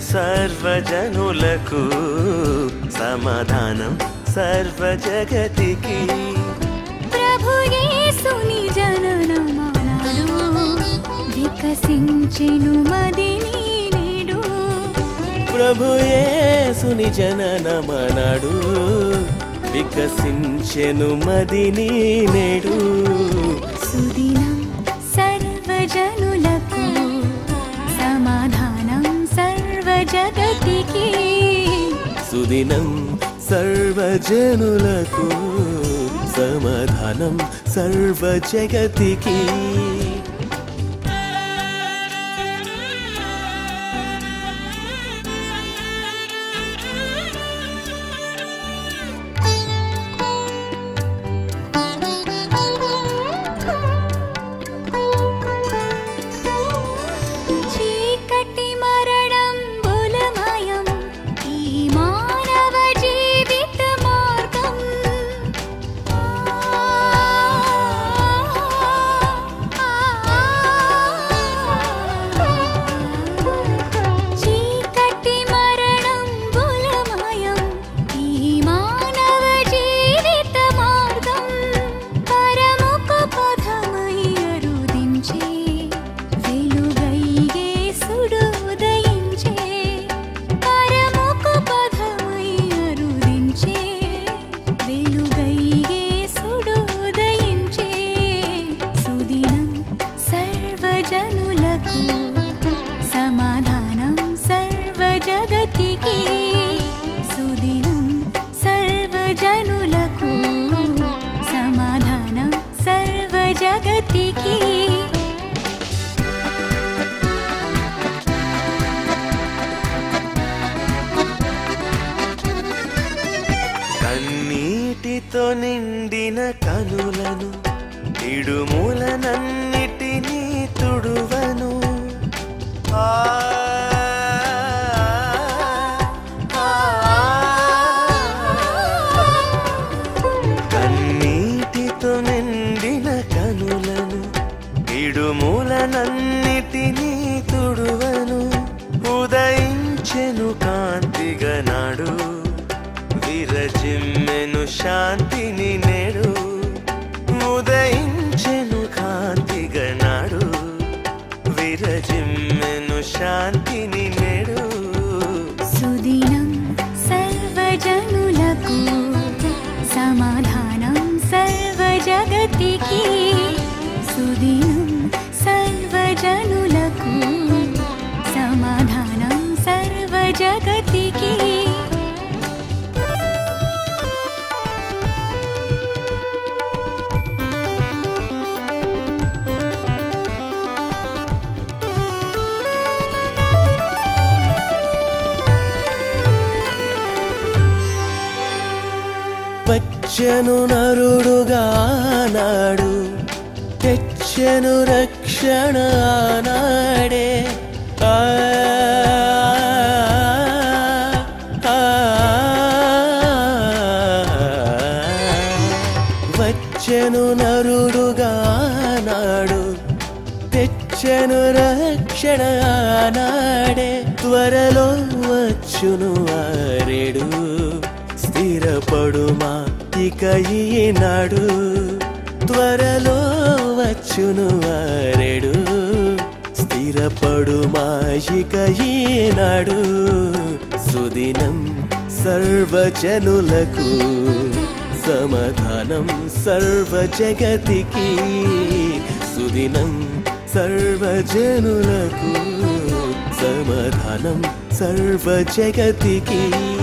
సర్వజనులకు సమాధానం సర్వ జగతికి ప్రభు యేసుని జననమానాడు వికసించెను మదిని నేడు ప్రభు యేసుని జననమనాడు వికసించెను మదిని నేడు సుదినం సర్వజనులకు సమాధానం సర్వ జగతికి సుదినం సర్వజనులకు సమాధానం సర్వ జగతికి చీకటి మరణం బులమయం ఈ మానవ జీవిత మార్గం చీకటి మరణం బులమయం ఈ మానవ జీవిత మార్గం పరముక పథమై అరుదించే వెలుగై యేసుడు ఉదయించే పరముక పథమై అరుదించే వెలుగై యేసుడు ఉదయించే సుదినం సర్వజనులకు సమాధానం సర్వ జగతికి సుదినం సర్వజనులకు సమాధానం సర్వ జగతికి కన్నీటితో నిండిన కనులను ఇడుములనన్నిటినీ తుడువను ఆ, ఆ, కన్నీటితో నిండిన కనులను ఇడుములనన్నిటినీ తుడువను ఉదయించెను కాంతిగా నాడు విరజిమ్మెను శాంతిని నేడు ఉదయించెను కాంతిగా నాడు విరజిమ్మెను శాంతిని నేడు సుదినం సర్వజనులకు సమాధానం సర్వ జగతికి సుదినం సర్వజనులకు సమాధానం సర్వ జగతికి వచ్చెను నరుడుగా నాడు తెచ్చెను రక్షణ నాడే ఆ, ఆ, వచ్చెను నరుడుగా నాడు తెచ్చెను రక్షణ నాడే త్వరలో వచ్చును ఆరేడు స్థిరపడుమా ఇక ఈనాడు త్వరలో వచ్చును ఆరేడు స్థిరపడుమా ఇక ఈనాడు సుదినం సర్వజనులకు సమాధానం సర్వ జగతికి సుదినం సర్వజనులకు సమాధానం సర్వ జగతికి